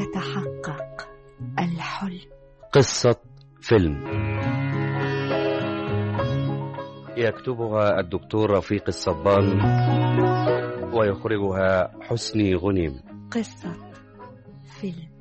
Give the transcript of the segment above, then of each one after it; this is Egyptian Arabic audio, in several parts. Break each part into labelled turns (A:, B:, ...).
A: يتحقق الحلم
B: قصة فيلم يكتبها الدكتور رفيق الصبان ويخرجها حسني غنيم
A: قصة فيلم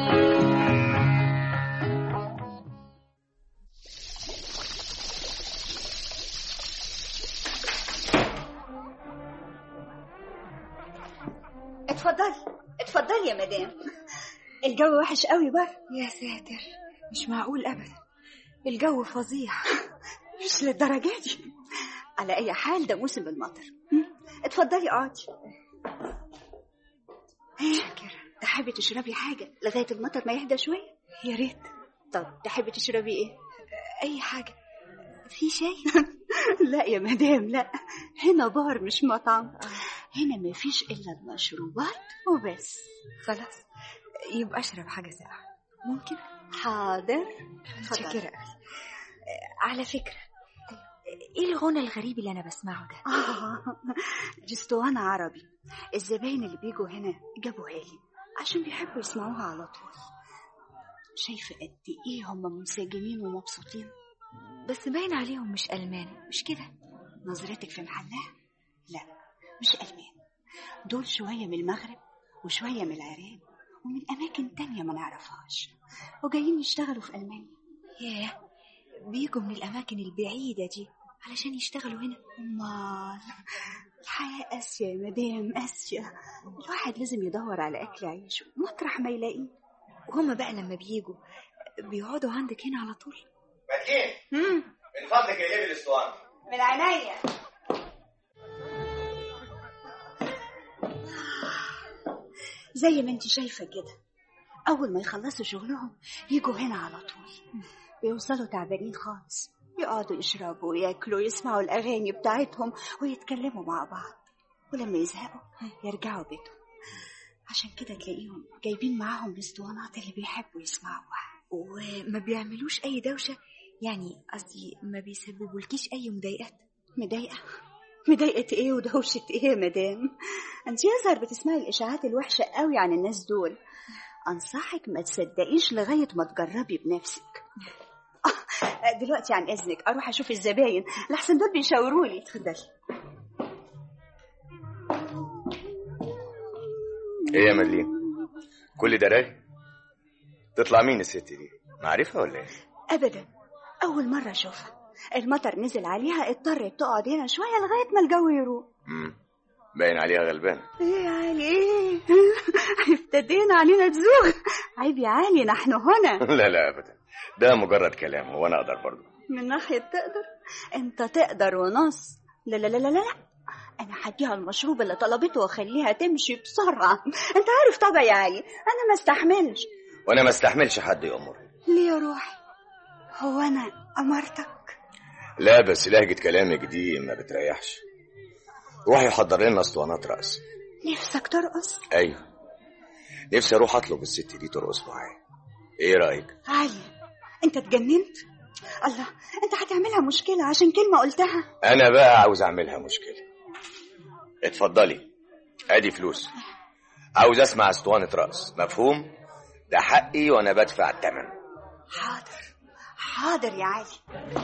C: اتفضلي اتفضلي يا مدام الجو وحش قوي بره
A: يا ساتر مش معقول أبدا الجو فظيع
C: مش للدرجة دي على أي حال ده موسم المطر اتفضلي اقعدي
A: شاكرة
C: تحبي تشربي حاجة لغاية المطر ما يهدى شوية
A: يا ريت
C: طب تحبي تشربي ايه
A: أي حاجة في شاي
C: لا يا مدام لا هنا بار مش مطعم هنا ما فيش إلا المشروبات وبس
A: خلاص يبقى أشرب حاجة ساقعة ممكن
C: حاضر
A: شاكرة أوي. على فكرة ايه الغنى الغريب اللي انا بسمعه ده
C: آه دي اسطوانة عربي الزباين اللي بيجوا هنا جابوها لي عشان بيحبوا يسمعوها على طول شايفة قد ايه هم منسجمين ومبسوطين
A: بس باين عليهم مش ألمان مش كده
C: نظرتك في محلها لا مش ألمان دول شوية من المغرب وشوية من العراق ومن أماكن تانية ما نعرفهاش وجايين يشتغلوا في ألمانيا
A: ياه بيجوا من الأماكن البعيدة دي علشان يشتغلوا هنا
C: أمال الحياة قاسية يا مدام قاسية الواحد لازم يدور على أكل عيشه مطرح ما يلاقيه
A: وهم بقى لما بيجوا بيقعدوا عندك هنا على طول
D: مدين
C: مم.
D: من فضلك يا ليل الاسطوانه
C: من عينيا زي ما انت شايفة كده أول ما يخلصوا شغلهم يجوا هنا على طول بيوصلوا تعبانين خالص يقعدوا يشربوا وياكلوا ويسمعوا الأغاني بتاعتهم ويتكلموا مع بعض ولما يزهقوا يرجعوا بيتهم عشان كده تلاقيهم جايبين معاهم الاسطوانات اللي بيحبوا يسمعوها
A: وما بيعملوش أي دوشة يعني قصدي ما بيسببولكيش أي مضايقات
C: مضايقة مضايقة ايه ودوشة ايه يا مدام انت يظهر بتسمعي الاشاعات الوحشة قوي عن الناس دول انصحك ما تصدقيش لغاية ما تجربي بنفسك آه، دلوقتي عن اذنك اروح اشوف الزباين لحسن دول بيشاوروا لي اتفضلي
D: ايه يا مدين كل ده راغي تطلع مين الست دي معرفة ولا ايه
C: ابدا اول مرة اشوفها المطر نزل عليها اضطرت تقعد هنا شوية لغاية ما الجو يروق
D: امم باين عليها غلبان
C: ايه يا علي ايه ابتدينا علينا تزوغ عيب يا علي نحن هنا
D: لا لا ابدا ده مجرد كلام وانا اقدر برضه
C: من ناحية تقدر انت تقدر ونص لا لا لا لا لا انا هديها المشروب اللي طلبته واخليها تمشي بسرعة انت عارف طبعا يا علي انا ما استحملش
D: وانا ما استحملش حد يأمرني
C: ليه يا روحي هو انا امرتك
D: لا بس لهجة كلامك دي ما بتريحش روحي حضر لنا اسطوانات رأس
C: نفسك ترقص
D: ايوه نفسي اروح اطلب الست دي ترقص معايا ايه رأيك
C: علي انت اتجننت الله انت هتعملها مشكلة عشان كلمة قلتها
D: انا بقى عاوز اعملها مشكلة اتفضلي ادي فلوس عاوز اسمع اسطوانة رقص مفهوم ده حقي وانا بدفع الثمن
C: حاضر حاضر يا علي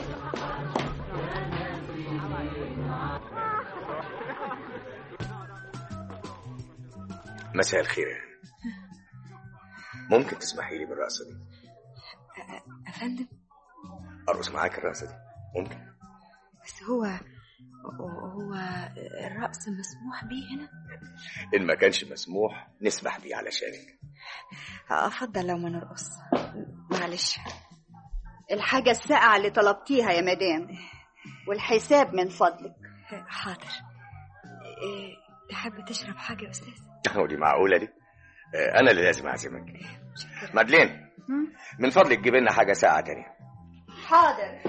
D: مساء الخير يا هاني. ممكن تسمحي لي بالرقصة دي
A: أفندم
D: ارقص معاك الرقصة دي ممكن
A: بس هو هو الرقص مسموح بيه هنا
D: ان ما كانش مسموح نسمح بيه علشانك
A: أفضل لو ما نرقص معلش
C: الحاجة الساقعة اللي طلبتيها يا مدام والحساب من فضلك
A: حاضر إيه، تحب تشرب حاجة يا أستاذ
D: ودي معقولة دي آه، انا اللي لازم اعزمك مادلين من فضلك جيب لنا حاجة ساعة تانية
C: حاضر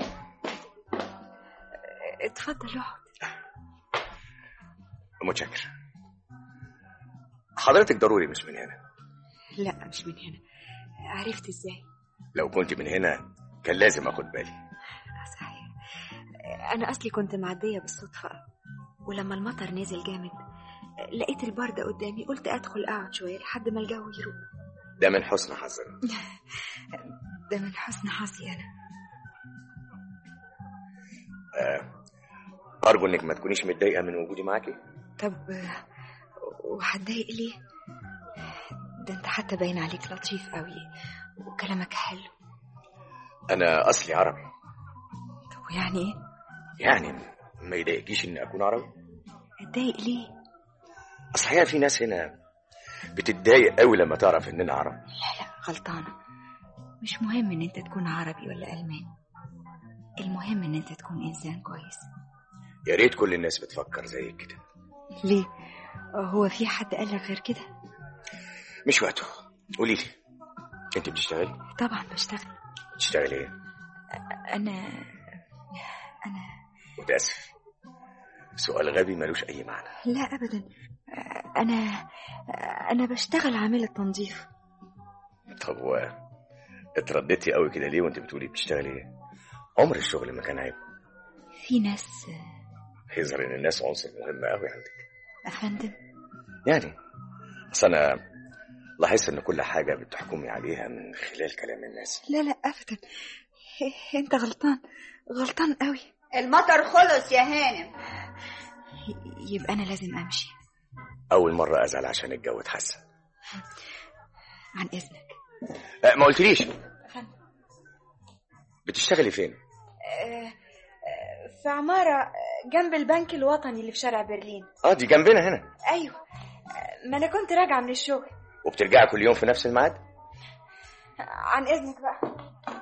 A: اتفضل اقعد
D: متشكر حضرتك ضروري مش من هنا
A: لا مش من هنا عرفت ازاي
D: لو كنت من هنا كان لازم اخد بالي
A: آه، صحيح انا اصلي كنت معديه بالصدفه ولما المطر نزل جامد لقيت البار ده قدامي قلت ادخل اقعد شويه لحد ما الجو يروق
D: ده من حسن حظنا
A: ده من حسن حظي أنا
D: آه، ارجو انك ما تكونيش متضايقه من وجودي معاكي
A: طب آه، وهتضايق ليه؟ ده انت حتى باين عليك لطيف قوي وكلامك حلو
D: انا اصلي عربي
A: طب ويعني ايه؟
D: يعني ما يضايقكيش اني اكون عربي
A: اتضايق ليه؟
D: اصل الحقيقه في ناس هنا بتتضايق قوي لما تعرف اننا عرب
A: لا لا غلطانة مش مهم ان انت تكون عربي ولا ألماني المهم ان انت تكون انسان كويس
D: يا ريت كل الناس بتفكر زيك كده
A: ليه؟ هو في حد قال لك غير كده؟
D: مش وقته قولي لي انت بتشتغلي
A: طبعا بشتغل
D: بتشتغلي ايه
A: انا انا
D: متاسف سؤال غبي ملوش اي معنى
A: لا ابدا انا انا بشتغل عاملة تنظيف
D: طب و اترددتي قوي كده ليه وانت بتقولي بتشتغلي ايه عمر الشغل ما كان عيب
A: في ناس
D: يظهر ان الناس عنصر مهم قوي عندك
A: افندم
D: يعني بس انا لاحظت ان كل حاجه بتحكمي عليها من خلال كلام الناس
A: لا لا ابدا انت غلطان غلطان قوي
C: المطر خلص يا هانم
A: يبقى انا لازم امشي
D: اول مره ازعل عشان الجو اتحسن
A: عن اذنك
D: أه ما قلتليش بتشتغلي فين
A: في عمارة جنب البنك الوطني اللي في شارع برلين
D: اه دي جنبنا هنا
A: ايوه ما انا كنت راجعة من الشغل
D: وبترجعي كل يوم في نفس الميعاد
A: عن اذنك بقى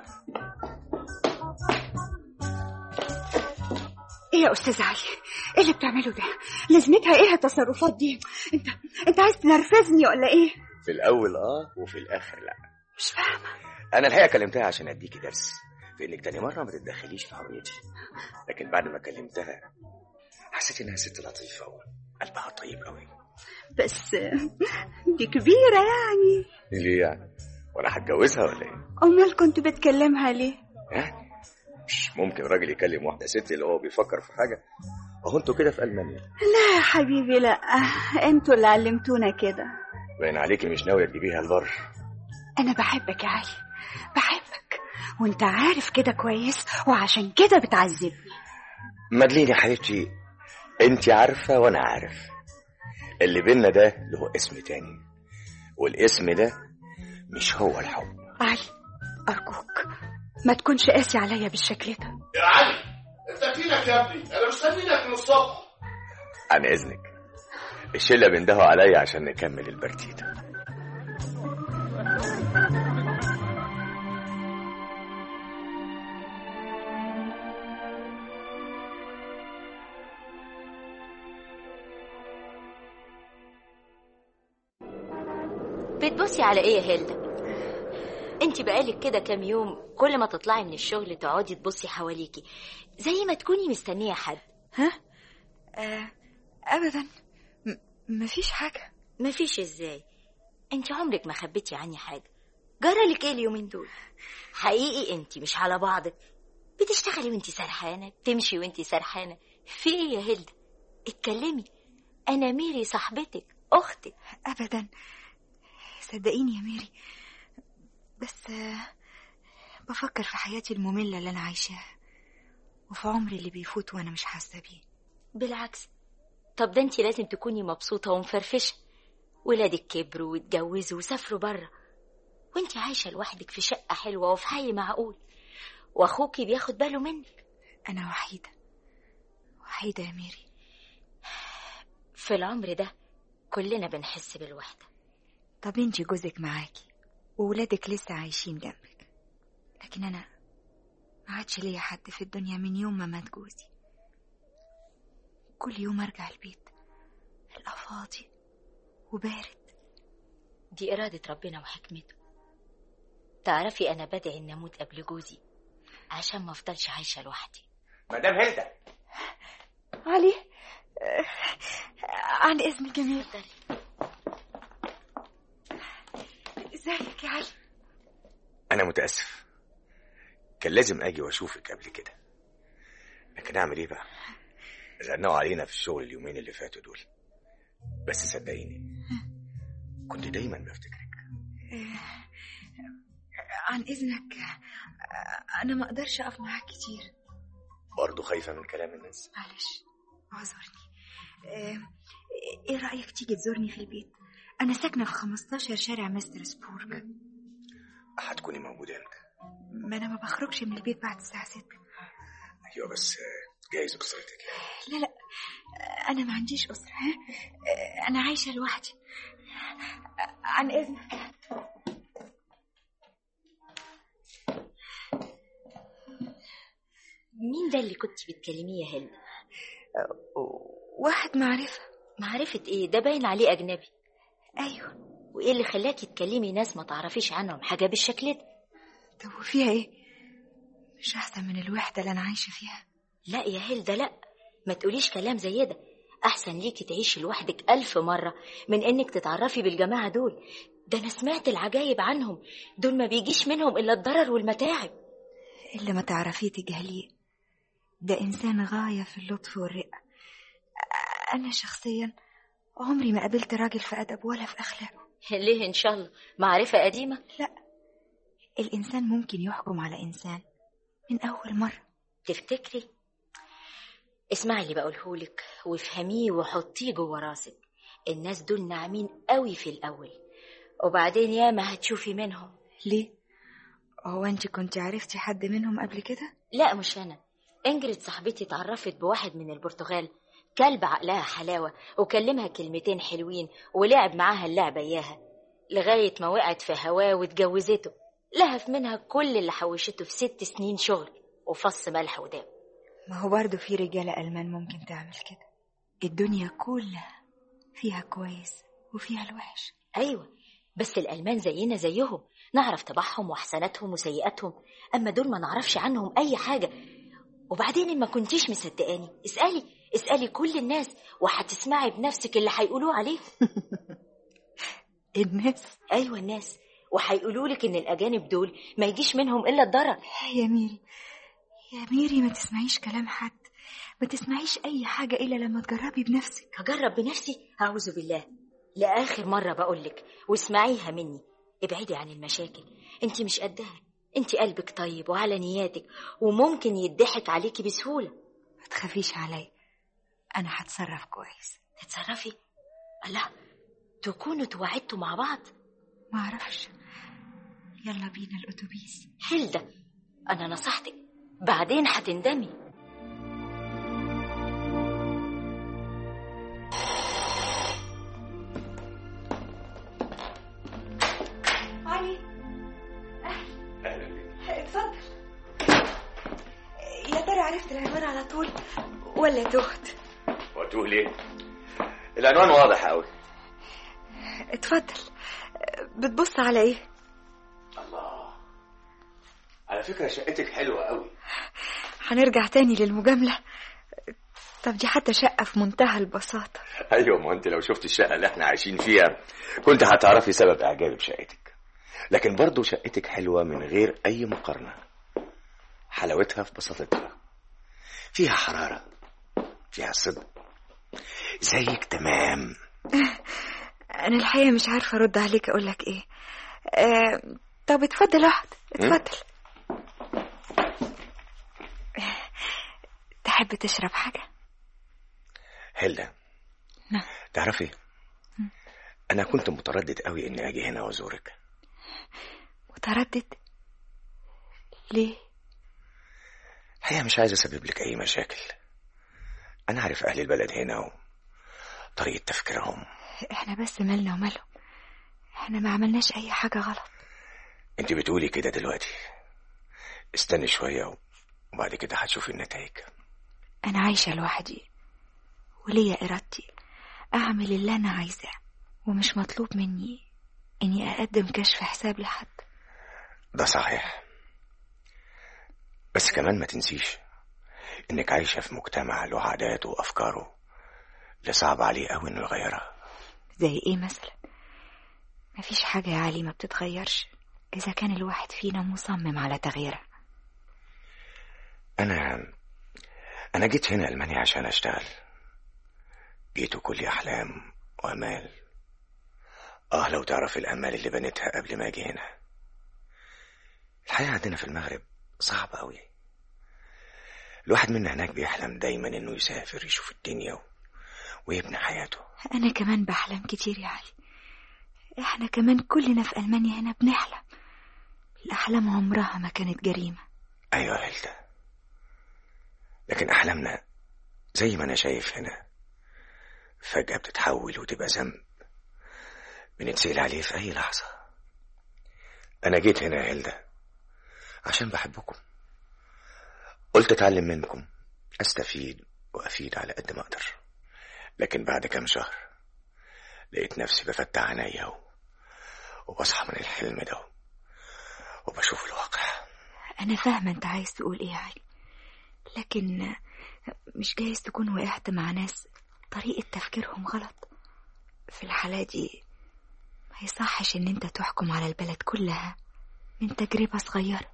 C: ايه يا استاذ علي ايه اللي بتعمله ده لازمتها ايه التصرفات دي انت انت عايز تنرفزني ولا ايه
D: في الاول اه وفي الاخر لا
C: مش فاهمه
D: انا الحقيقه كلمتها عشان اديكي درس في انك تاني مره ما تتدخليش في حريتي لكن بعد ما كلمتها حسيت انها ست لطيفه وقلبها طيب قوي
C: بس دي كبيره يعني
D: ليه يعني وانا هتجوزها ولا ايه
C: امال كنت بتكلمها ليه
D: يعني مش ممكن راجل يكلم واحده ست اللي هو بيفكر في حاجه اهو انتوا كده في المانيا
C: لا يا حبيبي لا انتوا اللي علمتونا كده
D: باين عليكي مش ناويه تجيبيها البر
C: انا بحبك يا علي بحبك وانت عارف كده كويس وعشان كده بتعذبني
D: مدلين يا حبيبتي انت عارفه وانا عارف اللي بينا ده له اسم تاني والاسم ده مش هو الحب
C: علي ارجوك ما تكونش قاسي عليا بالشكل ده
E: يا علي انت فينك يا ابني انا مستنينك من الصبح
D: عن اذنك الشله بيندهوا عليا عشان نكمل البرتيته
F: بتبصي على ايه يا هيلدا انت بقالك كده كام يوم كل ما تطلعي من الشغل تقعدي تبصي حواليكي زي ما تكوني مستنيه حد
A: ها آه ابدا م- مفيش حاجة
F: مفيش ازاي انت عمرك ما خبيتي عني حاجه جرالك ايه اليومين دول حقيقي انت مش على بعضك بتشتغلي وانت سرحانه تمشي وانت سرحانه في ايه يا هيلدا اتكلمي انا ميري صاحبتك اختك
A: ابدا صدقيني يا ميري بس آه، بفكر في حياتي المملة اللي انا عايشاها وفي عمري اللي بيفوت وانا مش حاسة بيه
F: بالعكس طب ده انت لازم تكوني مبسوطة ومفرفشة ولادك كبروا واتجوزوا وسافروا بره وانت عايشة لوحدك في شقة حلوة وفي حي معقول واخوكي بياخد باله منك
A: انا وحيدة وحيدة يا ميري
F: في العمر ده كلنا بنحس بالوحدة
A: طب انتي جوزك معاكي وولادك لسه عايشين جنبك لكن انا ما عادش ليا حد في الدنيا من يوم ما مات جوزي كل يوم ارجع البيت القى فاضي وبارد
F: دي إرادة ربنا وحكمته تعرفي أنا بدعي إن أموت قبل جوزي عشان ما أفضلش عايشة لوحدي
D: مدام هيلدا
A: علي آه، عن اذنك يا ميري
F: اتفضلي
A: ازيك يا علي
D: انا متاسف كان لازم اجي واشوفك قبل كده لكن اعمل ايه بقى زنقوا علينا في الشغل اليومين اللي فاتوا دول بس صدقيني كنت دايما بفتكرك
A: آه، عن إذنك آه، أنا ما أقدرش أقف معاك كتير
D: برضه خايفة من كلام الناس
A: معلش اعذرني آه، إيه رأيك تيجي تزورني في البيت أنا ساكنة في 15 شارع مستر سبورج
D: هتكوني موجودة امتى؟
A: ما أنا ما بخرجش من البيت بعد الساعة 6
D: ايوه بس آه، جايز أسرتك
A: لا لا أنا ما عنديش أسرة ها؟ أنا عايشة لوحدي عن إذنك
F: مين ده اللي كنت بتكلميه يا هند
A: واحد معرفة
F: معرفة ايه ده باين عليه اجنبي
A: أيوه
F: وايه اللي خلاكي تكلمي ناس ما تعرفيش عنهم حاجة بالشكل ده
A: طب وفيها إيه؟ مش أحسن من الوحدة اللي أنا عايشة فيها
F: لا يا هلدا لا ما تقوليش كلام زي ده احسن ليكي تعيشي لوحدك الف مرة من انك تتعرفي بالجماعة دول ده انا سمعت العجايب عنهم دول ما بيجيش منهم الا الضرر والمتاعب
A: اللي ما تعرفيه تجهليه ده إنسان غاية في اللطف والرقة أنا شخصيا عمري ما قابلت راجل في أدب ولا في أخلاقه
F: ليه ان شاء الله معرفة قديمة
A: الإنسان ممكن يحكم على إنسان من أول مرة
F: تفتكري اسمعي اللي بقولهولك وافهميه وحطيه جوه راسك الناس دول ناعمين قوي في الاول وبعدين ياما هتشوفي منهم
A: ليه؟ هو أنت كنت عرفتي حد منهم قبل كده؟
F: لا مش انا انجريد صاحبتي اتعرفت بواحد من البرتغال كلب عقلها حلاوة وكلمها كلمتين حلوين ولعب معاها اللعبة إياها لغاية ما وقعت في هواه واتجوزته لهف منها كل اللي حوشته في ست سنين شغل وفص ملح وداب
A: ما هو برضه في رجالة ألمان ممكن تعمل كده الدنيا كلها فيها كويس وفيها الوحش
F: أيوة بس الألمان زينا زيهم نعرف طباعهم وحسناتهم وسيئاتهم أما دول ما نعرفش عنهم أي حاجة وبعدين إن ما كنتيش مصدقاني اسألي اسألي كل الناس وهتسمعي بنفسك اللي هيقولوه عليه
A: الناس
F: أيوة الناس وهيقولوا لك إن الأجانب دول ما يجيش منهم إلا الضرر
A: يا ميري يا ميري ما تسمعيش كلام حد ما تسمعيش أي حاجة إلا لما تجربي بنفسك
F: هجرب بنفسي أعوذ بالله لآخر مرة بقولك واسمعيها مني ابعدي عن المشاكل انت مش قدها انت قلبك طيب وعلى نياتك وممكن يضحك عليكي بسهولة
A: ما تخافيش عليا أنا هتصرف كويس
F: تتصرفي الله تكونوا توعدتوا مع بعض
A: ما أعرفش يلا بينا الأتوبيس
F: هلدا أنا نصحتك بعدين هتندمي
A: علي
D: أهلا بك
A: اتفضل يا ترى عرفت العنوان على طول ولا تهت
D: وتوه ليه؟ العنوان واضح قوي
A: اتفضل بتبص على ايه
D: الله على فكرة شقتك حلوة قوي
A: هنرجع تاني للمجاملة طب دي حتى شقة في منتهى البساطة
D: ايوه ما انت لو شفت الشقة اللي احنا عايشين فيها كنت هتعرفي سبب اعجابي بشقتك لكن برضو شقتك حلوة من غير اي مقارنة حلاوتها في بساطتها فيها حرارة فيها صدق زيك تمام
A: أنا الحقيقة مش عارفة أرد عليك أقول لك إيه آه طب اتفضل اقعد اتفضل تحب تشرب حاجة؟
D: هيلدا
A: نعم.
D: تعرفي انا كنت متردد قوي اني اجي هنا وازورك
A: متردد ليه؟
D: الحقيقة مش عايز اسبب لك اي مشاكل انا عارف اهل البلد هنا وطريقة تفكيرهم
A: احنا بس مالنا ومالهم احنا ما عملناش أي حاجة غلط
D: انت بتقولي كده دلوقتي استني شوية وبعد كده هتشوفي النتائج
A: أنا عايشة لوحدي وليا إرادتي أعمل اللي أنا عايزاه ومش مطلوب مني إني أقدم كشف حساب لحد
D: ده صحيح بس كمان ما تنسيش انك عايشة في مجتمع له عاداته وافكاره اللي صعب عليه قوي انه يغيرها
A: زي إيه مثلا مفيش حاجة يا علي ما بتتغيرش إذا كان الواحد فينا مصمم على تغييرها
D: انا انا جيت هنا المانيا عشان اشتغل جيت كلي احلام وامال اه لو تعرف الامال اللي بنيتها قبل ما اجي هنا الحياه عندنا في المغرب صعبه قوي الواحد منا هناك بيحلم دايما انه يسافر يشوف الدنيا و... ويبني حياته
A: أنا كمان بحلم كتير يا علي إحنا كمان كلنا في ألمانيا هنا بنحلم الأحلام عمرها ما كانت جريمة
D: ايوه يا هيلدا لكن احلامنا زي ما انا شايف هنا فجاه بتتحول وتبقى ذنب بنتسأل عليه في اي لحظه انا جيت هنا يا هيلدا عشان بحبكم قلت اتعلم منكم استفيد وافيد على قد ما اقدر لكن بعد كام شهر لقيت نفسي بفتح عينيا و- وبصحى من الحلم ده وبشوف الواقع
A: أنا فاهمة أنت عايز تقول إيه يا علي لكن مش جايز تكون وقعت مع ناس طريقة تفكيرهم غلط في الحالة دي ما يصحش إن أنت تحكم على البلد كلها من تجربة صغيرة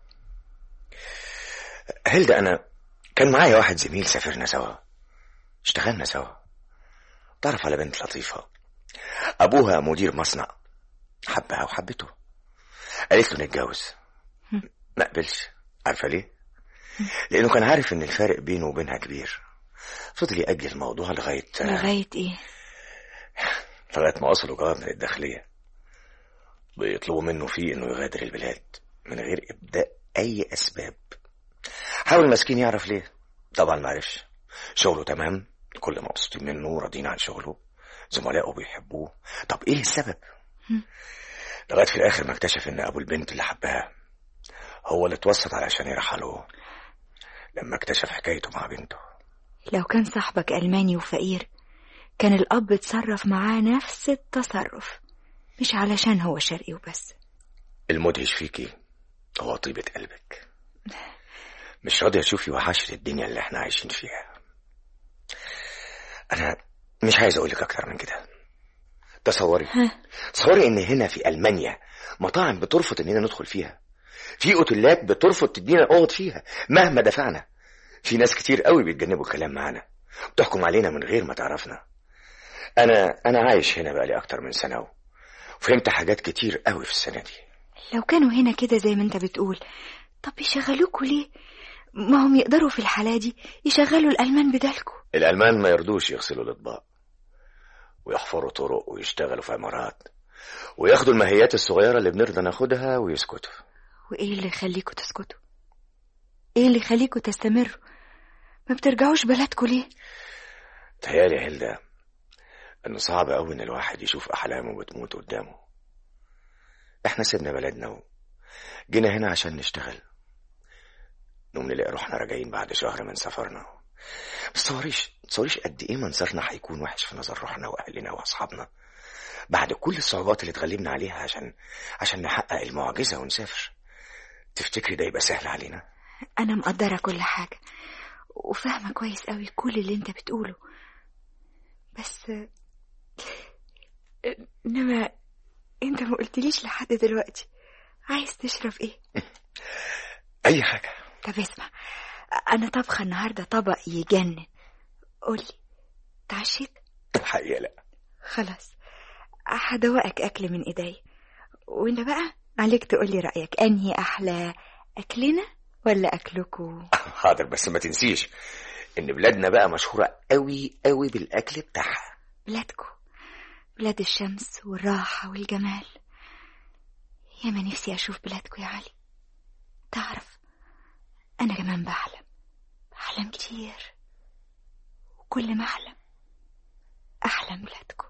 D: هيلدا انا كان معايا واحد زميل سافرنا سوا اشتغلنا سوا تعرف على بنت لطيفة أبوها مدير مصنع حبها وحبته قالت له نتجوز ما قبلش عارفة ليه؟ لأنه كان عارف إن الفارق بينه وبينها كبير فضل يأجل الموضوع لغاية
A: لغاية إيه
D: لغاية ما وصلوا جواب من الداخلية بيطلبوا منه فيه إنه يغادر البلاد من غير إبداء أي أسباب حاول المسكين يعرف ليه طبعا ما عرفش شغله تمام كل مبسوطين منه وراضيين عن شغله زملائه بيحبوه طب ايه السبب لغايه في الاخر ما اكتشف ان ابو البنت اللي حبها هو اللي اتوسط علشان يرحله لما اكتشف حكايته مع بنته
A: لو كان صاحبك ألماني وفقير كان الأب اتصرف معاه نفس التصرف مش علشان هو شرقي وبس
D: المدهش فيكي هو طيبة قلبك مش راضية تشوفي وحشة الدنيا اللي احنا عايشين فيها أنا مش عايز أقولك أكتر من كده تصوري تصوري إن هنا في ألمانيا مطاعم بترفض إننا ندخل فيها في أوتيلات بترفض تدينا نقعد فيها مهما دفعنا في ناس كتير قوي بيتجنبوا الكلام معانا بتحكم علينا من غير ما تعرفنا أنا أنا عايش هنا بقالي أكتر من سنة وفهمت حاجات كتير قوي في السنة دي
A: لو كانوا هنا كده زي ما انت بتقول طب يشغلوكوا ليه ما هم يقدروا في الحالة دي يشغلوا الألمان بدالكوا
D: الألمان ما يرضوش يغسلوا الأطباق ويحفروا طرق ويشتغلوا في عمارات وياخدوا الماهيات الصغيرة اللي بنرضى ناخدها ويسكتوا
A: وإيه اللي يخليكوا تسكتوا إيه اللي يخليكوا تستمروا ما بترجعوش بلدكوا ليه
D: تهيالي يا هيلدا إنه صعب أوي إن الواحد يشوف أحلامه بتموت قدامه إحنا سيبنا بلدنا وجينا هنا عشان نشتغل نقوم نلاقي روحنا راجعين بعد شهر من سفرنا بس تصوريش تصوريش قد ايه منظرنا هيكون وحش في نظر روحنا واهلنا واصحابنا بعد كل الصعوبات اللي اتغلبنا عليها عشان عشان نحقق المعجزه ونسافر تفتكري ده يبقى سهل علينا
A: أنا مقدرة كل حاجة وفاهمة كويس قوي كل اللي انت بتقوله بس إنما انت ما قلتليش لحد دلوقتي عايز تشرب ايه
D: اي حاجه
A: طب اسمع انا طبخه النهارده طبق يجنن قولي تعشيت
D: الحقيقه لا
A: خلاص هدوقك اكل من ايدي وانت بقى عليك تقولي رايك انهي احلى اكلنا ولا اكلكوا
D: حاضر بس ما تنسيش ان بلادنا بقى مشهوره قوي قوي بالاكل بتاعها
A: بلادكوا بلاد الشمس والراحه والجمال ياما نفسي اشوف بلادكوا يا علي تعرف انا كمان بحلم بحلم كتير وكل ما احلم احلم بلادكوا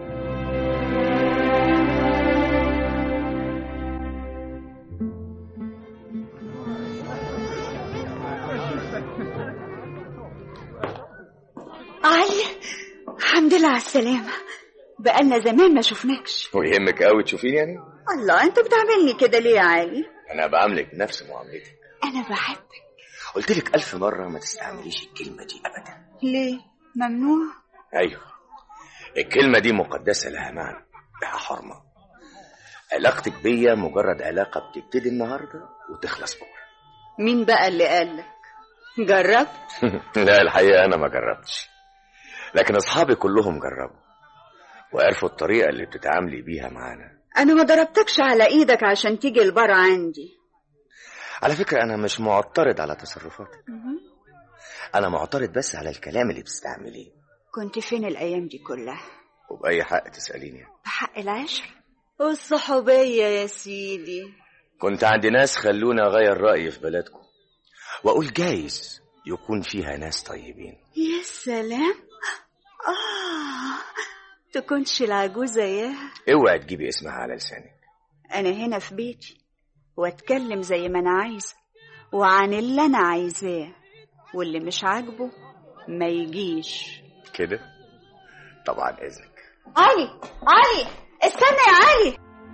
C: علي الحمد لله على السلامة بقالنا زمان ما شفناكش
D: ويهمك قوي تشوفيني يعني
C: الله انت بتعملني كده ليه يا علي
D: انا بعاملك نفس معاملتك
C: انا بحبك
D: قلت لك الف مره ما تستعمليش الكلمه دي ابدا
C: ليه ممنوع
D: ايوه الكلمه دي مقدسه لها معنى لها حرمه علاقتك بيا مجرد علاقه بتبتدي النهارده وتخلص بكره
C: مين بقى اللي قالك جربت
D: لا الحقيقه انا ما جربتش لكن اصحابي كلهم جربوا وعرفوا الطريقة اللي بتتعاملي بيها معانا
C: أنا ما ضربتكش على إيدك عشان تيجي البر عندي
D: على فكرة أنا مش معترض على تصرفاتك أنا معترض بس على الكلام اللي بتستعمليه
C: كنت فين الأيام دي كلها
D: وبأي حق تسأليني
C: بحق العشر والصحوبية يا سيدي
D: كنت عند ناس خلوني أغير رأيي في بلدكم وأقول جايز يكون فيها ناس طيبين
C: يا سلام آه تكونش العجوزة ياها
D: اوعي تجيبي اسمها على لسانك
C: أنا هنا في بيتي وأتكلم زي ما أنا عايزة وعن اللي أنا عايزاه واللي مش عاجبه ما يجيش
D: كده طبعا إذنك
C: علي علي استنى يا علي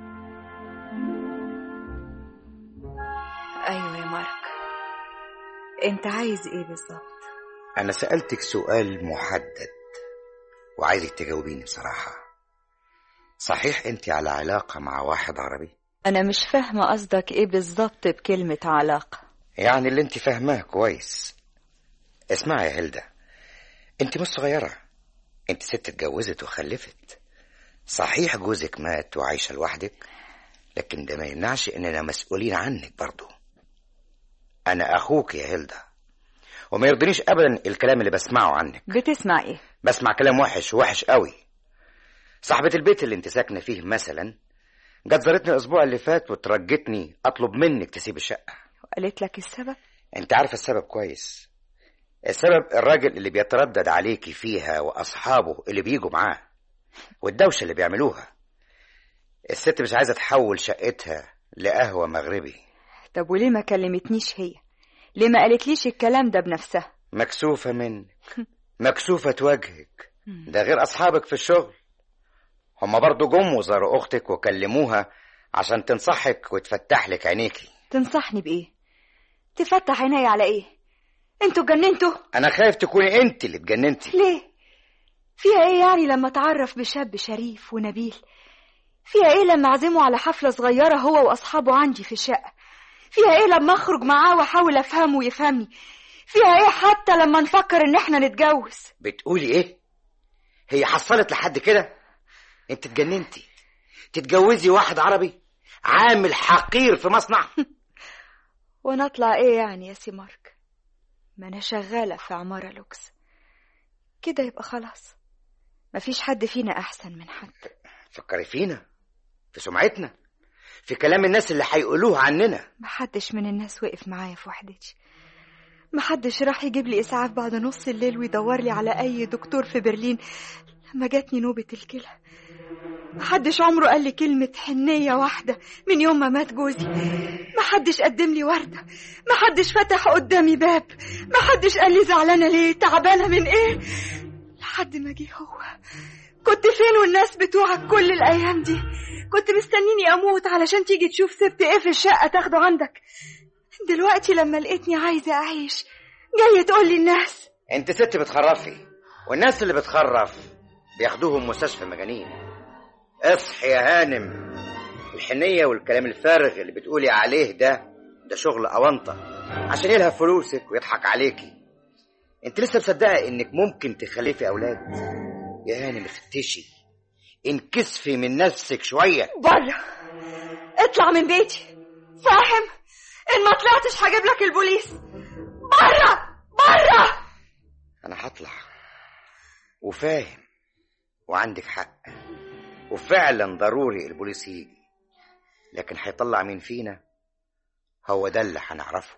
A: أيوة يا مارك أنت عايز إيه بالظبط
G: أنا سألتك سؤال محدد وعايزك تجاوبيني بصراحة صحيح أنت على علاقة مع واحد عربي؟
A: أنا مش فاهمة قصدك إيه بالظبط بكلمة علاقة
G: يعني اللي أنت فاهماه كويس اسمعي يا هلدا أنت مش صغيرة أنت ست اتجوزت وخلفت صحيح جوزك مات وعايشة لوحدك لكن ده ما يمنعش إننا مسؤولين عنك برضو أنا أخوك يا هلدا وما يرضينيش أبدا الكلام اللي بسمعه عنك
A: بتسمع إيه
G: بسمع كلام وحش وحش قوي صاحبة البيت اللي انت ساكنة فيه مثلا جت زارتني الأسبوع اللي فات وترجتني أطلب منك تسيب الشقة
A: وقالت لك السبب
G: انت عارفة السبب كويس السبب الراجل اللي بيتردد عليكي فيها وأصحابه اللي بيجوا معاه والدوشة اللي بيعملوها الست مش عايزة تحول شقتها لقهوة مغربي
A: طب وليه ما كلمتنيش هي ليه ما قالتليش الكلام ده بنفسها
G: مكسوفة منك مكسوفة وجهك ده غير أصحابك في الشغل هما برضو جم وزاروا أختك وكلموها عشان تنصحك وتفتح لك عينيكي
A: تنصحني بإيه تفتح عيني على إيه انتوا اتجننتوا
G: أنا خايف تكوني أنت اللي اتجننتي
A: ليه فيها ايه يعني لما اتعرف بشاب شريف ونبيل فيها ايه لما اعزمه على حفلة صغيرة هو واصحابه عندي في الشقة فيها ايه لما اخرج معاه واحاول افهمه ويفهمني فيها ايه حتى لما نفكر ان احنا نتجوز
G: بتقولي إيه هي حصلت لحد كده أنت اتجننتي تتجوزي واحد عربي عامل حقير في مصنع
A: وانا اطلع ايه يعني يا سي مارك ما انا شغالة في عمارة لوكس كده يبقى خلاص مفيش حد فينا احسن من حد
G: فكري فينا في سمعتنا في كلام الناس اللي هيقولوه عننا
A: محدش من الناس وقف معايا في وحدتي محدش راح يجيب لي اسعاف بعد نص الليل ويدور لي على اي دكتور في برلين لما جاتني نوبة الكلى محدش عمره قال لي كلمة حنية واحدة من يوم ما مات جوزي محدش قدم لي وردة محدش فتح قدامي باب محدش قال لي زعلانة ليه تعبانة من ايه لحد ما جه هو كنت فين والناس بتوعك كل الأيام دي كنت مستنيني أموت علشان تيجي تشوف سبت إيه في الشقة تاخده عندك دلوقتي لما لقيتني عايزة أعيش جاية تقول لي الناس
G: انت ست بتخرفي والناس اللي بتخرف بياخدوهم مستشفى مجانين اصحي يا هانم الحنية والكلام الفارغ اللي بتقولي عليه ده ده شغل أونطة عشان يلهب فلوسك ويضحك عليكي انت لسه مصدقة انك ممكن تخلفي أولاد يا هانم اختشي انكسفي من نفسك شوية
A: بره اطلع من بيتي فاهم ان ما طلعتش هجيب لك البوليس بره بره
G: أنا هطلع وفاهم وعندك حق وفعلا ضروري البوليس يجي لكن هيطلع مين فينا هو ده اللي هنعرفه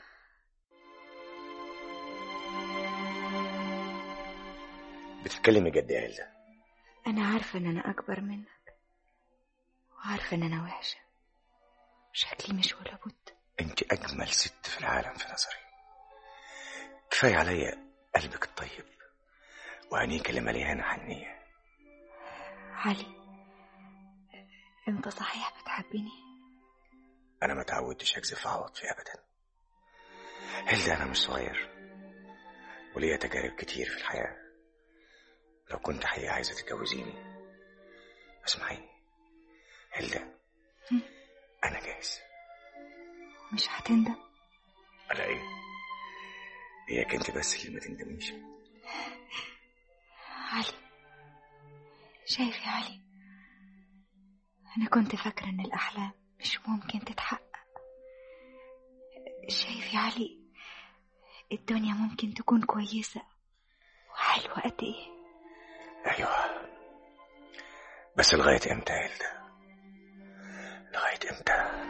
D: بتتكلمي جد يا هيلدا
A: أنا عارفة إن أنا أكبر منك وعارفة إن أنا وحشة شكلي مش ولا بد
D: انت اجمل ست في العالم في نظري كفايه عليا قلبك الطيب وعينيك اللي مليانه حنيه
A: علي أنت صحيح بتحبني
D: انا ما تعودتش اكذب في عواطفي ابدا هيلدا انا مش صغير وليا تجارب كتير في الحياه لو كنت حقيقة عايزه تتجوزيني اسمعيني هيلدا انا جاهز
A: مش هتندم
D: على ايه اياك انت بس اللي ما تندميش
A: علي شايف يا علي أنا كنت فاكرة إن الأحلام مش ممكن تتحقق شايف يا علي الدنيا ممكن تكون كويسة وحلوة قد إيه
D: ايوه بس لغايه امتى يا هيلدا لغايه امتى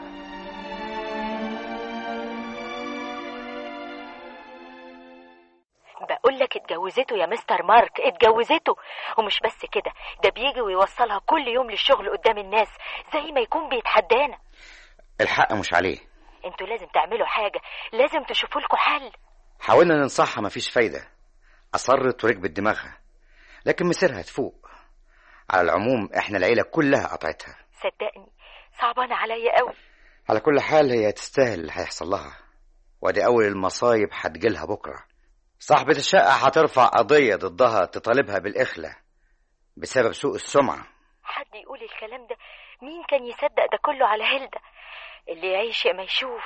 F: بقول لك اتجوزته يا مستر مارك اتجوزته ومش بس كده ده بيجي ويوصلها كل يوم للشغل قدام الناس زي ما يكون بيتحدانا
G: الحق مش عليه
F: انتوا لازم تعملوا حاجة لازم تشوفوا لكم حل
G: حاولنا ننصحها مفيش فايدة أصرت وركبت دماغها لكن مسيرها تفوق على العموم احنا العيلة كلها قطعتها
F: صدقني صعبانة عليا قوي
G: على كل حال هي تستاهل اللي هيحصل لها وادي أول المصايب هتجيلها بكرة صاحبة الشقة هترفع قضية ضدها تطالبها بالإخلة بسبب سوء السمعة
F: حد يقول الكلام ده مين كان يصدق ده كله على هيلدا اللي يعيش ما يشوف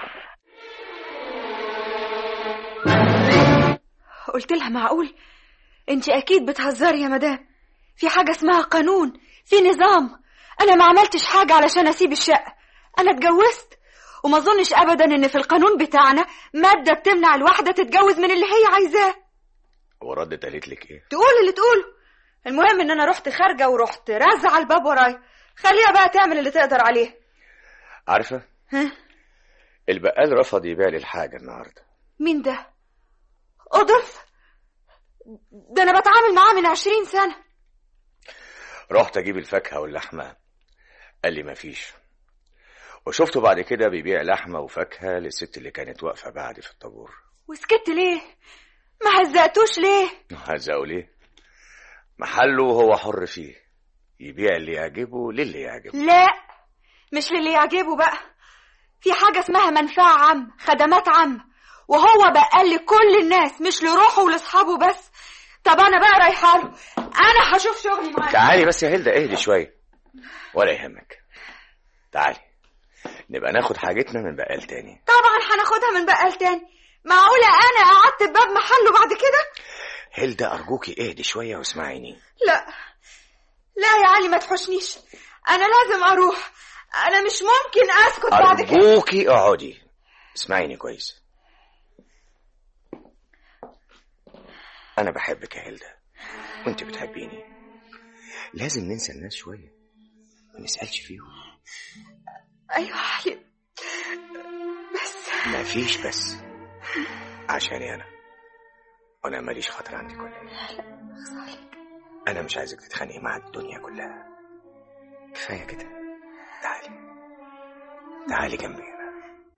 A: قلت لها معقول انت اكيد بتهزري يا مدام في حاجة اسمها قانون في نظام انا ما عملتش حاجة علشان اسيب الشقة انا اتجوزت وما اظنش ابدا ان في القانون بتاعنا مادة بتمنع الواحدة تتجوز من اللي هي عايزاه
D: وردت قالت لك ايه
A: تقول اللي تقوله المهم ان انا رحت خارجة ورحت رازعة الباب ورايا خليها بقى تعمل اللي تقدر عليه
D: عارفه
A: ها
D: البقال رفض يبيع لي الحاجه النهارده
A: مين ده أضف ده أنا بتعامل معاه من عشرين سنة
D: رحت اجيب الفاكهه واللحمه قال لي مفيش وشفته بعد كده بيبيع لحمه وفاكهه للست اللي كانت واقفه بعدي في الطابور
A: وسكت ليه ما هزقتوش ليه
D: هزقوا ليه محله هو حر فيه يبيع اللي يعجبه للي يعجبه
A: لا مش للي يعجبه بقى في حاجة اسمها منفعة عامة خدمات عامة وهو بقى لكل الناس مش لروحه ولأصحابه بس طب أنا بقى رايحة له أنا هشوف شغلي معاه
D: تعالي بس يا هيلدا اهدي شويه ولا يهمك تعالي نبقى ناخد حاجتنا من بقال تاني
A: طبعا هناخدها من بقال تاني معقولة أنا قعدت بباب محله بعد كده
D: هيلدا ارجوكي اهدي شويه واسمعيني
A: لا لا يا علي ما تحوشنيش انا لازم اروح انا مش ممكن اسكت بعد كده
D: ارجوكي اقعدي اسمعيني كويس انا بحبك يا هيلدا وانت بتحبيني لازم ننسى الناس شويه ما نسالش فيهم
A: ايوه يا علي بس
D: مفيش بس عشاني انا وانا ماليش خاطر عندي كل انا مش عايزك تتخانقي مع الدنيا كلها كفايه كده تعالي تعالي جنبي هنا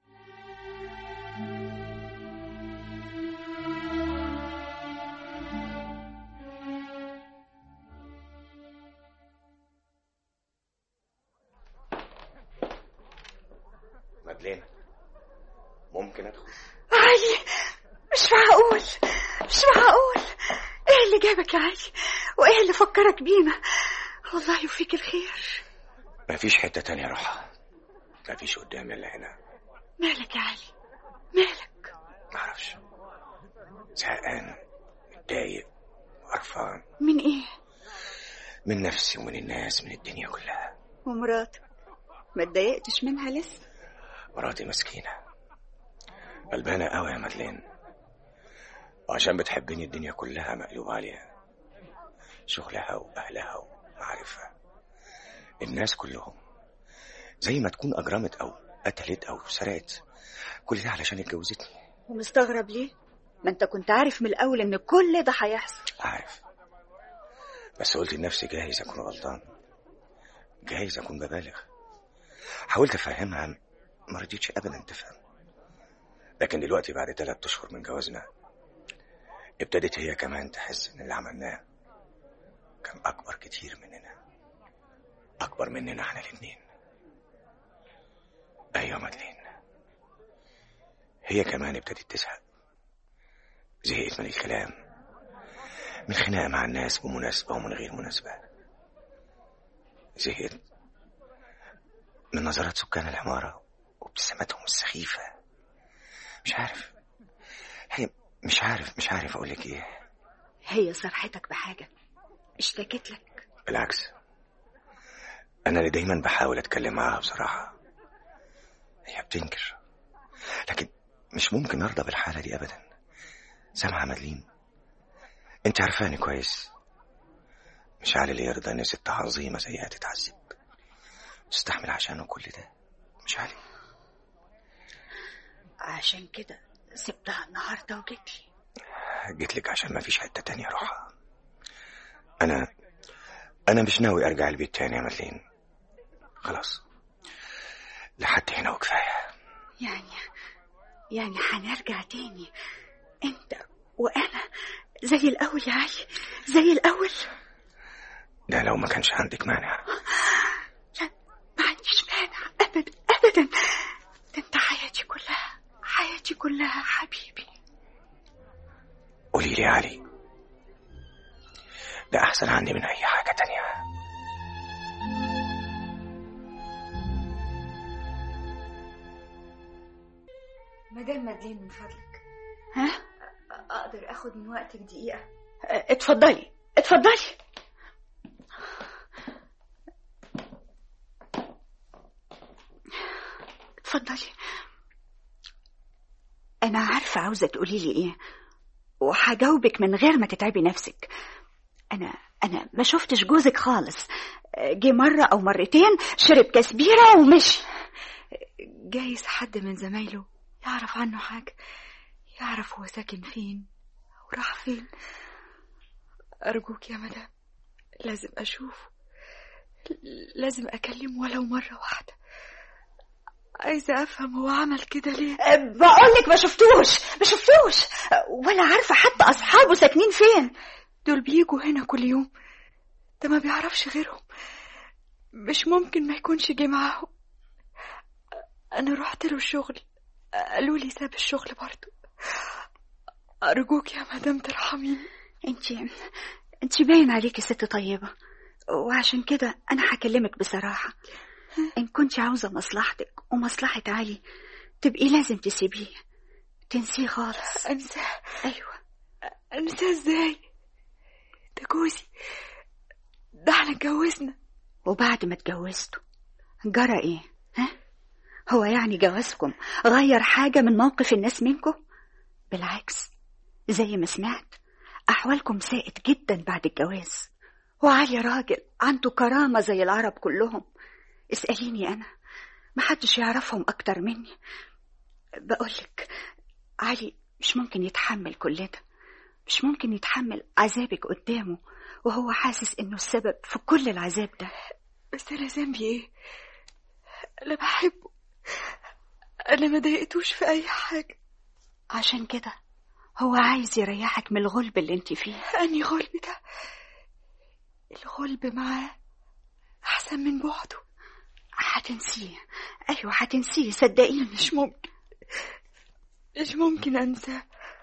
D: مدلين ممكن ادخل
A: علي مش معقول مش معقول ايه اللي جابك يا علي وايه اللي فكرك بينا والله يفيك الخير
D: مفيش حته تانية اروحها مفيش قدامي الا هنا
A: مالك يا علي مالك
D: معرفش زهقان متضايق وقرفان
C: من ايه
D: من نفسي ومن الناس من الدنيا كلها
C: ومراتك ما اتضايقتش منها لسه
D: مراتي مسكينة غلبانة قوي يا مدلين وعشان بتحبني الدنيا كلها مقلوبة عليها شغلها وأهلها ومعارفها الناس كلهم زي ما تكون أجرمت أو قتلت أو سرقت كل ده علشان اتجوزتني
C: ومستغرب ليه ما انت كنت عارف من الاول ان كل ده هيحصل
D: عارف بس قلت لنفسي جايز أكون غلطان جايز أكون ببالغ حاولت أفهمها ما رضيتش أبدا تفهم لكن دلوقتي بعد ثلاث أشهر من جوازنا ابتدت هي كمان تحس إن اللي عملناه كان أكبر كتير مننا أكبر مننا احنا الاتنين أيوة مدلين هي كمان ابتدت تزهق زهقت من الكلام من خناقة مع الناس بمناسبة ومن غير مناسبة زهقت من نظرات سكان العمارة وابتساماتهم السخيفة مش عارف هي مش عارف مش عارف أقول لك إيه
C: هي صرحتك بحاجه اشتكت لك
D: بالعكس أنا اللي دايما بحاول أتكلم معاها بصراحة هي بتنكر لكن مش ممكن أرضى بالحالة دي أبدا سامعة مدلين أنت عارفاني كويس مش علي اللي يرضى إن ست عظيمة زيها تتعذب تستحمل عشانه كل ده مش علي
C: عشان كده سبتها النهارده وجيت لي
D: جيت لك عشان ما فيش حتة تانية أروحها أنا أنا مش ناوي أرجع البيت تاني يا مدلين خلاص لحد هنا وكفاية
C: يعني يعني هنرجع تاني انت وانا زي الاول يا علي زي الاول
D: ده لو ما كانش عندك مانع
C: لا ما عنديش مانع ابدا ابدا ده انت حياتي كلها حياتي كلها حبيبي
D: قولي لي يا علي ده أحسن عندي من أي حاجة تانية
A: مدام مدلين من فضلك
C: ها
A: أ- اقدر اخد من وقتك دقيقه
C: اه، اتفضلي اتفضلي اتفضلي انا عارفه عاوزه تقولي لي ايه وهجاوبك من غير ما تتعبي نفسك انا انا ما شفتش جوزك خالص اه، جه مره او مرتين شرب كسبيره ومشي
A: جايز حد من زمايله يعرف عنه حاجه يعرف هو ساكن فين وراح فين ارجوك يا مدام لازم اشوفه لازم اكلمه ولو مره واحده عايزه افهم هو عمل كده ليه
C: بقول لك ما شفتوش ما شفتوش ولا عارفه حتى اصحابه ساكنين فين
A: دول بيجوا هنا كل يوم ده ما بيعرفش غيرهم مش ممكن ما يكونش جه معاهم انا رحت له الشغل قالوا لي ساب الشغل برضه ارجوك يا مدام ترحميني
C: انت انت باين عليكي ست طيبه وعشان كده انا هكلمك بصراحه ان كنت عاوزه مصلحتك ومصلحه علي تبقي لازم تسيبيه تنسيه خالص
A: انساه
C: ايوه
A: انساه ازاي ده جوزي ده احنا اتجوزنا
C: وبعد ما اتجوزتوا جرى ايه ها هو يعني جوازكم غير حاجه من موقف الناس منكم بالعكس زي ما سمعت احوالكم ساءت جدا بعد الجواز وعلي راجل عنده كرامه زي العرب كلهم اساليني انا محدش يعرفهم اكتر مني بقولك علي مش ممكن يتحمل كل ده مش ممكن يتحمل عذابك قدامه وهو حاسس انه السبب في كل العذاب ده
A: بس انا ذنبي ايه انا بحبه انا ما ضايقتوش في اي حاجه
C: عشان كده هو عايز يريحك من الغلب اللي انت فيه
A: اني غلب ده الغلب معاه احسن من بعده
C: هتنسيه ايوه هتنسيه صدقيني
A: مش ممكن مش ممكن انساه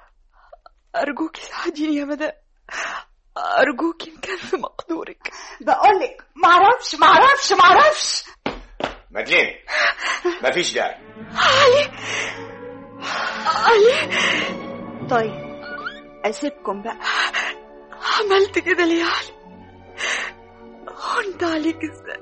A: ارجوك ساعديني يا مدام ارجوك ان كان في مقدورك
C: بقولك معرفش معرفش معرفش
D: مدلين مفيش داعي
A: علي علي
C: طيب اسيبكم بقى
A: عملت كده ليه يا علي هنت عليك ازاي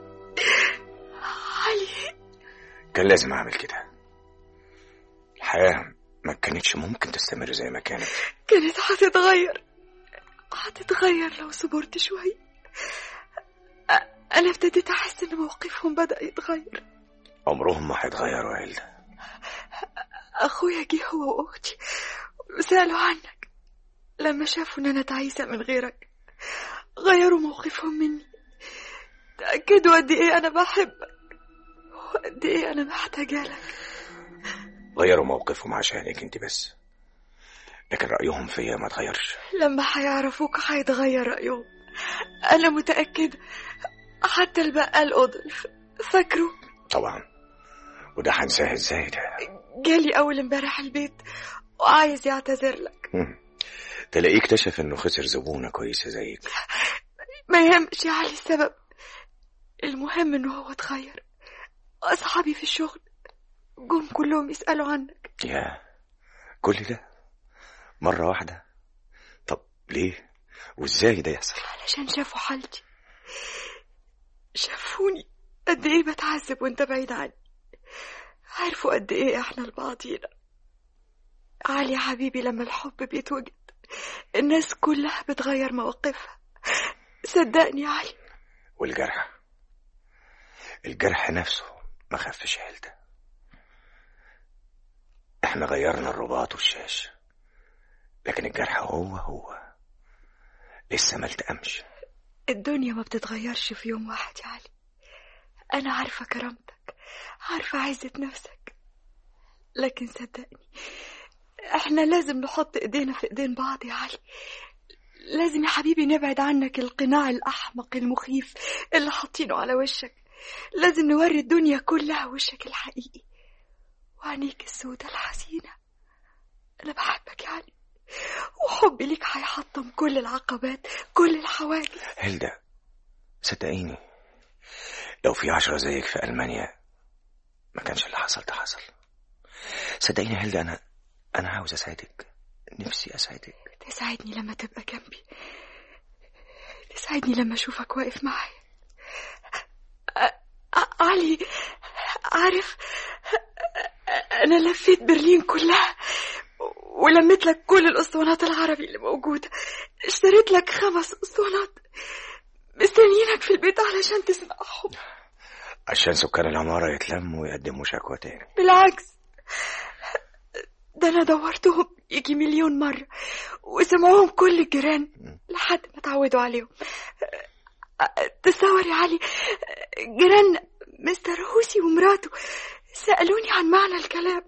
A: علي
D: كان لازم أعمل كده الحياة ما كانتش ممكن تستمر زي ما كانت
A: كانت هتتغير هتتغير لو صبرت شوية أ- أنا ابتديت أحس إن موقفهم بدأ يتغير
D: عمرهم ما هيتغيروا يا هيلدا
A: أخويا جه هو وأختي وسألوا عنك لما شافوا إن أنا تعيسة من غيرك غيروا موقفهم مني تأكدوا قد إيه أنا بحبك وقد إيه أنا محتاجة لك
D: غيروا موقفهم عشانك انت بس لكن رأيهم فيا ما اتغيرش
A: لما هيعرفوك هيتغير رأيهم أنا متأكدة حتى البقال أضلف فاكره
D: طبعا وده هنساه ازاي ده
A: جالي أول امبارح البيت وعايز يعتذر لك
D: هم. تلاقيه اكتشف انه خسر زبونة كويسة زيك
A: ما يهمش يا علي السبب المهم إنه هو اتغير أصحابي في الشغل جم كلهم يسألوا عنك
D: يا كل ده مرة واحدة طب ليه وازاي ده يحصل
A: علشان شافوا حالتي شافوني قد ايه بتعذب وانت بعيد عني عارفوا قد ايه احنا لبعضينا علي يا حبيبي لما الحب بيتوجد الناس كلها بتغير مواقفها صدقني يا علي
D: والجرح الجرح نفسه ما خفش هلده احنا غيرنا الرباط والشاش لكن الجرح هو هو لسه ما التأمش
A: الدنيا ما بتتغيرش في يوم واحد يا علي أنا عارفة كرامتك عارفة عزة نفسك لكن صدقني احنا لازم نحط ايدينا في ايدين بعض يا علي لازم يا حبيبي نبعد عنك القناع الأحمق المخيف اللي حاطينه على وشك لازم نوري الدنيا كلها وشك الحقيقي وعينيك السودة الحزينة أنا بحبك يا علي وحبي ليك هيحطم كل العقبات كل الحواجز
D: هلدا صدقيني لو في عشرة زيك في ألمانيا ما كانش اللي حصل ده حصل صدقيني هلدا أنا أنا عاوز أساعدك نفسي أساعدك
A: تساعدني لما تبقى جنبي تساعدني لما أشوفك واقف معايا أ- أ- علي عارف أنا لفيت برلين كلها ولميت لك كل الأسطوانات العربي اللي موجودة اشتريت لك خمس أسطوانات مستنيينك في البيت علشان تسمعهم
D: عشان سكان العمارة يتلموا ويقدموا شكوى تاني
A: بالعكس ده أنا دورتهم يجي مليون مرة وسمعوهم كل الجيران لحد ما اتعودوا عليهم تصور يا علي جيران مستر هوسي ومراته سألوني عن معنى الكلام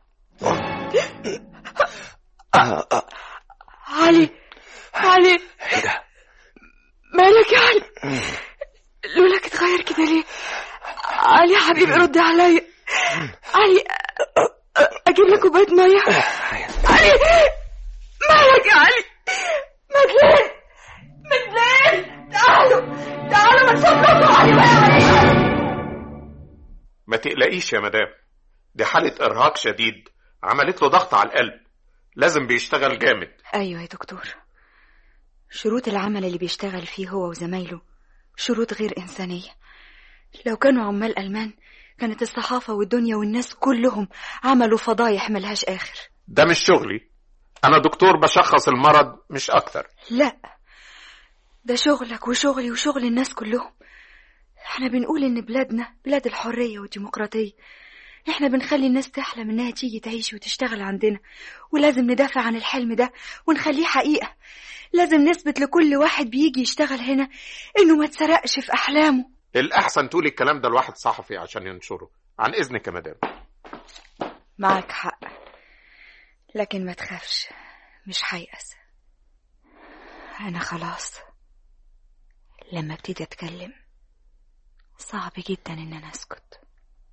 D: آه آه
A: علي علي
D: هلدا
A: مالك يا علي لولاك اتغير كده ليه علي يا حبيبي رد عليا علي اجيب لك كوبايه ميه علي مالك يا علي مدلين مدلين تعالوا تعالوا ما تفضلوا علي بقى
E: ما تقلقيش يا مدام دي حالة إرهاق شديد عملت له ضغط على القلب لازم بيشتغل جامد
A: ايوه يا دكتور شروط العمل اللي بيشتغل فيه هو وزمايله شروط غير انسانيه لو كانوا عمال المان كانت الصحافه والدنيا والناس كلهم عملوا فضايح ملهاش اخر
E: ده مش شغلي أنا دكتور بشخص المرض مش أكتر
A: لا ده شغلك وشغلي وشغل الناس كلهم احنا بنقول ان بلادنا بلاد الحرية والديمقراطية احنا بنخلي الناس تحلم انها تيجي تعيش وتشتغل عندنا ولازم ندافع عن الحلم ده ونخليه حقيقة لازم نثبت لكل واحد بيجي يشتغل هنا انه ما تسرقش في احلامه
E: الأحسن تقولي الكلام ده لواحد صحفي عشان ينشره عن إذنك يا مدام
A: معك حق لكن ما تخافش مش هيأس أنا خلاص لما ابتدي أتكلم صعب جدا إن أنا أسكت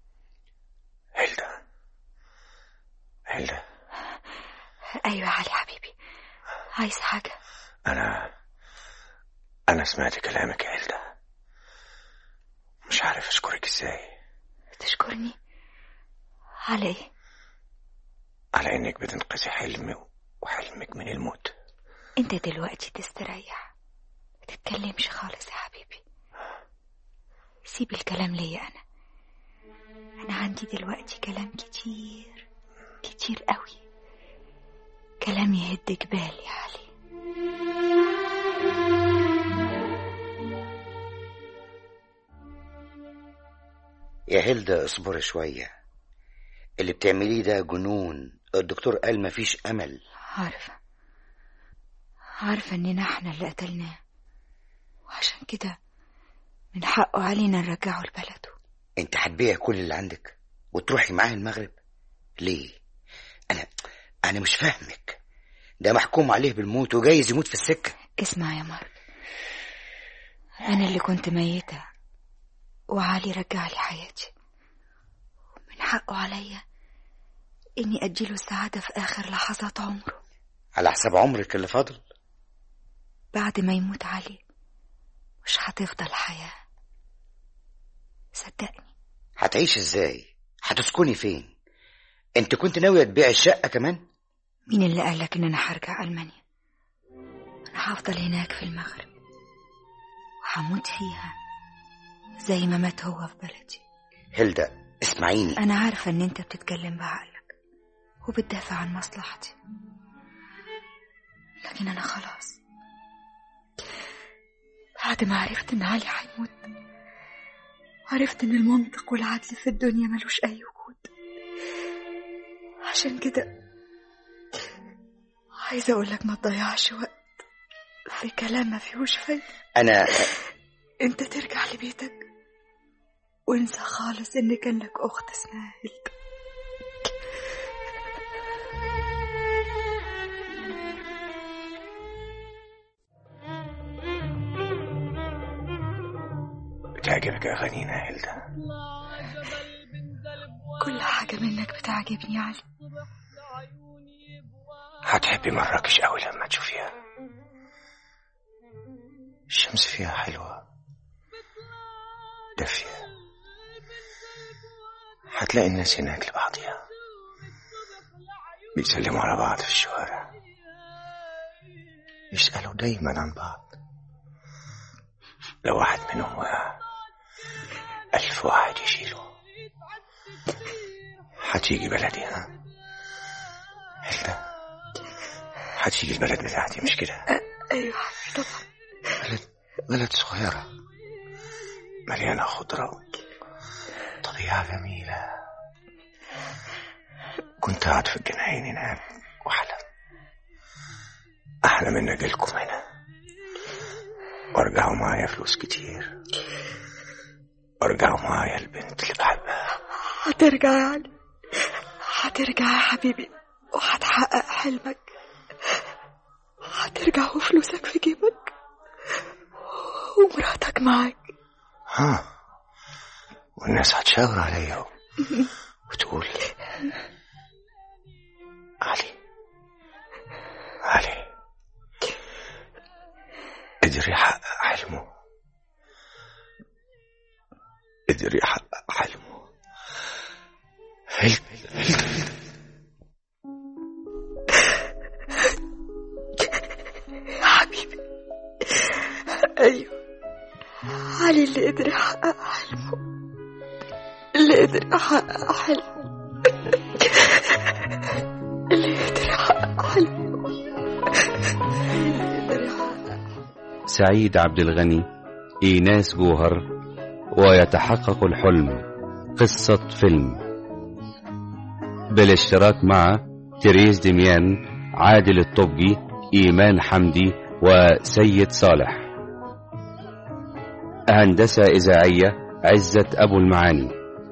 D: هلدا هلدا
A: أيوة يا علي حبيبي عايز حاجة
D: أنا أنا سمعت كلامك يا هلدا مش عارف أشكرك إزاي
A: تشكرني على إيه
D: على إنك بتنقذي حلمي وحلمك من الموت
A: أنت دلوقتي تستريح ما تتكلمش خالص يا حبيبي سيب الكلام ليا أنا أنا عندي دلوقتي كلام كتير كتير قوي كلام يهد جبال يا علي
G: يا هيلدا اصبري شوية اللي بتعمليه ده جنون الدكتور قال مفيش أمل
A: عارفة عارفة إننا احنا اللي قتلناه وعشان كده من حقه علينا نرجعه لبلده
G: انت هتبيع كل اللي عندك وتروحي معاه المغرب ليه انا انا مش فاهمك ده محكوم عليه بالموت وجايز يموت في السكة
A: اسمع يا مارك أنا اللي كنت ميتة وعلي رجع لي حياتي من حقه عليا إني أديله السعادة في آخر لحظات عمره
G: على حساب عمرك اللي فاضل
A: بعد ما يموت علي مش هتفضل حياة صدقني
G: هتعيش ازاي هتسكني فين انت كنت ناوية تبيع الشقة كمان
A: مين اللي قالك إن أنا هرجع ألمانيا أنا هفضل هناك في المغرب وهموت فيها زي ما مات هو في بلدي
G: هيلدا اسمعيني
A: أنا عارفة إن أنت بتتكلم بعقلك وبتدافع عن مصلحتي لكن أنا خلاص بعد ما عرفت إن علي هيموت عرفت إن المنطق والعدل في الدنيا ملوش أي وجود عشان كده عايزة أقولك ما تضيعش وقت في كلام ما فيهوش فايدة
G: انا
A: انت ترجع لبيتك وانسى خالص ان كان لك اخت اسمها هيلدا
D: بتعجبك اغانينا يا هيلدا
A: كل حاجة منك بتعجبني يا علي
D: هتحبي مراكش قوي لما تشوفيها الشمس فيها حلوة دافية هتلاقي الناس هناك لبعضها بيسلموا على بعض في الشوارع يسألوا دايما عن بعض لو واحد منهم وقع ألف واحد يشيله هتيجي بلدي ها هيلدا هتيجي البلد بتاعتي مش كده
A: ايوه حبيبي طبعا
D: بلد بلد صغيرة مليانة خضرة طبيعة جميلة كنت قاعد في الجناين هناك وأحلم أحلم إن أجيلكم هنا وأرجعوا معايا فلوس كتير وأرجعوا معايا البنت اللي بحبها
A: هترجع يا علي هترجع يا حبيبي وهتحقق حلمك هترجع وفلوسك في جيبك ومراتك معاك
D: ها والناس هتشاور عليا وتقول علي علي قدر يحقق حلمه قدر يحقق حلمه هلت هلت هلت
A: يا حبيبي ايوه علي اللي قدر يحقق حلمه اللي قدر يحقق حلمه اللي قدر يحقق حلمه اللي قدر يحقق
B: سعيد عبد الغني إيناس جوهر ويتحقق الحلم قصة فيلم بالاشتراك مع تريز دميان عادل الطبي إيمان حمدي وسيد صالح هندسة إذاعية عزة أبو المعاني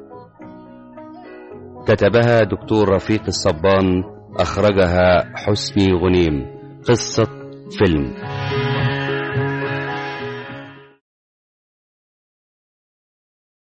B: كتبها دكتور رفيق الصبان أخرجها حسني غنيم قصة فيلم